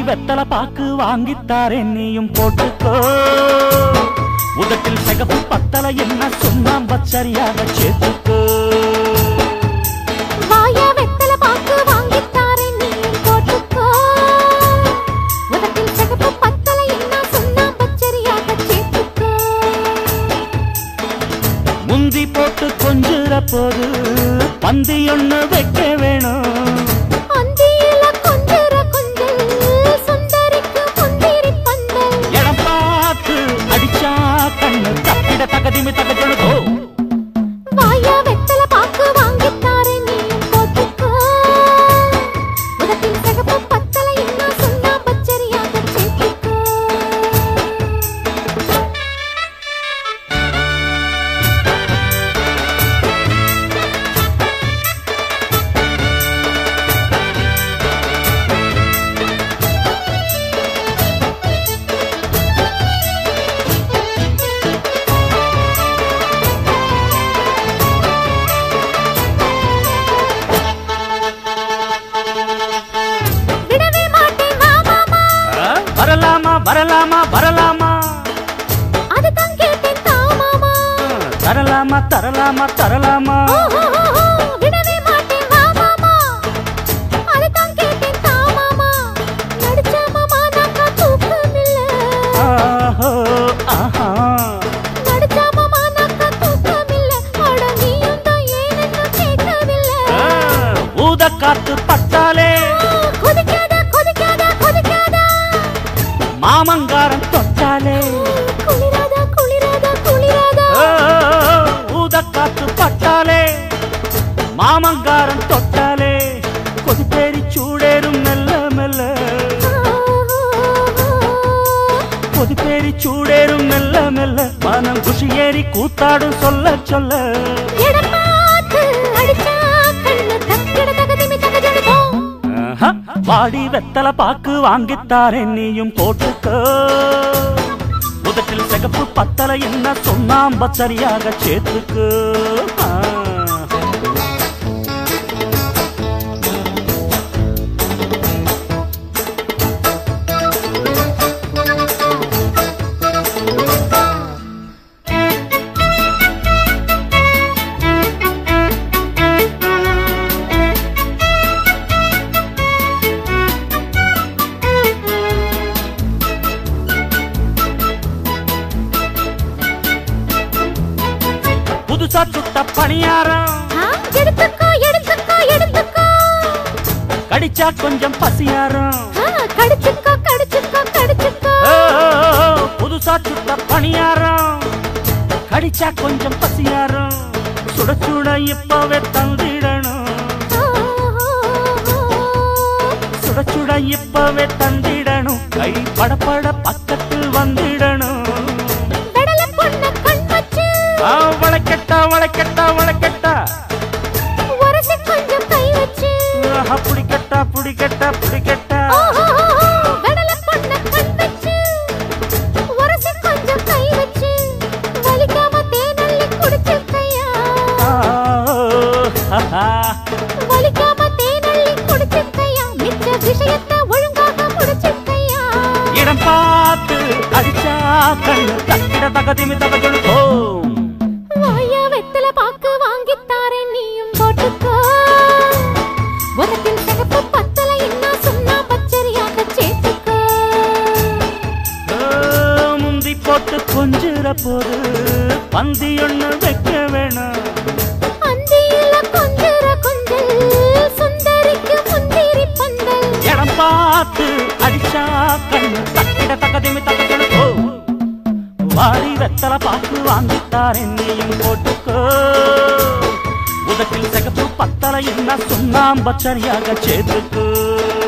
வெத்தல பாக்கு வாங்கித்தாரே நீயும் போட்டுக்கோ உதட்டில் சிகப்பு பத்தல என்ன சுண்ணாம்பு சரியாக சேர்த்துக்கோ வாயா வெத்தல பாக்கு வாங்கித்தாரே நீ போட்டுக்கோ உதட்டில் சிகப்பு பத்தலை என்ன சொன்னா பச்சரியாக சேர்த்துக்கோ முந்தி போட்டு கொஞ்சுற போது பந்தி ஒண்ணு வைக்க வேணும் அந்தியில கொஞ்சர கொஞ்சல் சுந்தரிக்கு முந்திரி பந்தல் இடம் பார்த்து அடிச்சா கண்ணு தப்பிட தகதிமி தகஜொழுதோ வாயா வெத்தல பாக்கு வாங்கித்தாரே நீ போட்டுக்கோ உதட்டில் சிகப்பு பத்தலை என்ன சொன்னா பச்சரியாக சேர்த்துக்கோ விடவே மாட்டேன் வா மாமா ஆ, வரலாமா வரலாமா வரலாமா அதுதான் கேட்டேன் தா மாமா தரலாமா தரலாமா தரலாமா ஓஹோஹோஹோ, விடவே மாட்டேன் வா மாமா அதுதான் கேட்டேன் தா மாமா நடிச்ச மாமா நாக்கா தூக்கமில்ல ஆஹோ, ஆஹா. நடிச்ச மாமா நாக்கா தூக்கமில்ல அட நீயும் தான் ஏனென்னு கேட்கவில்லை ஆ, ஊத காத்து பட்டாலே ஆ, கொதிக்காத கொதிக்காத கொதிக்காத மாமங்காரன் தொட்டாலே குளிராத குளிராத குளிராத ஆ, ஊத காத்து பட்டாலே மாமங்காரன் தொட்டாலே கொதிப்பேரி சூடேறும் மெல்ல மெல்ல கொதிப்பேரி சூடேறும் மெல்ல மெல்ல மனம் குஷியேறி கூத்தாடும் சொல்ல சொல்ல இடம் பார்த்து அடிச்சா கண்ணு தக்கிட தகதிமி தகஜடுதோம் ஆஹா, வாடி வெத்தல பாக்கு வாங்கித்தாரே நீயும் போட்டுக்கோ உதட்டில் சிகப்பு பத்தல என்ன சொன்னாம்ப சரியாக சேர்த்துக்கு ஆ. புதுசா சுட்ட பணியாரம் ஆ, எடுத்துக்கோ எடுத்துக்கோ எடுத்துக்கோ கடிச்சா கொஞ்சம் பசியாரம் ஆ, கடிச்சுக்கோ கடிச்சுக்கோ கடிச்சுக்கோ ஓ, புதுசா சுட்ட பணியாரம் கடிச்சா கொஞ்சம் பசியாரம் சுட சுட இப்பவே தந்திடணும் சுட சுட இப்பவே தந்திடணும் கை படபட பக்கத்தில் வந்திடணும் கடல பொண்ண கண் வச்சு ஆ, வளைக்கட்டா வளைக்கட்டா வளைக்கட்டா உரசி கொஞ்சம் கை வச்சு ஆஹா, புடிக்கட்டா புடிக்கட்டா புடிக்கட்டா கடல பொண்ண கண் வச்சு உரசி கொஞ்சம் கை வச்சு வலிக்காம தேனள்ளி குடிச்சுக்கையா ஆ, ஆஹா. வலிக்காம தேனள்ளி குடிச்சுக்கையா மிச்ச விஷயத்தை ஒழுங்காக முடிச்சுக்கையா இடம் பார்த்து அடிச்சா கண்ணு தக்கிட தகதிமி தகஜொழுதோம் வாயா வெத்தல பாக்கு வாங்கித்தாரே நீயும் போட்டுக்கோ உனக்கின் சிகப்பு பத்தல என்ன சொன்னா பச்சரியாக சேர்த்துக்கோ ஓ, முந்தி போட்டு கொஞ்சுற போது பந்தி ஒண்ணு வைக்க வேணாம் அந்தியில கொஞ்சர கொஞ்சல் சுந்தரிக்கு முந்திரி பந்தல் இடம் பார்த்து அடிச்சா கண்ணு தக்கிட தகதிமி தகஜொழுதோ வாரி வெத்தல பாக்கு வாங்கித்தார் என்னையும் போட்டுக்கோ உதட்டில் சிகப்பு பத்தல என்ன சுண்ணாம்பு சரியாக சேர்த்துக்கோ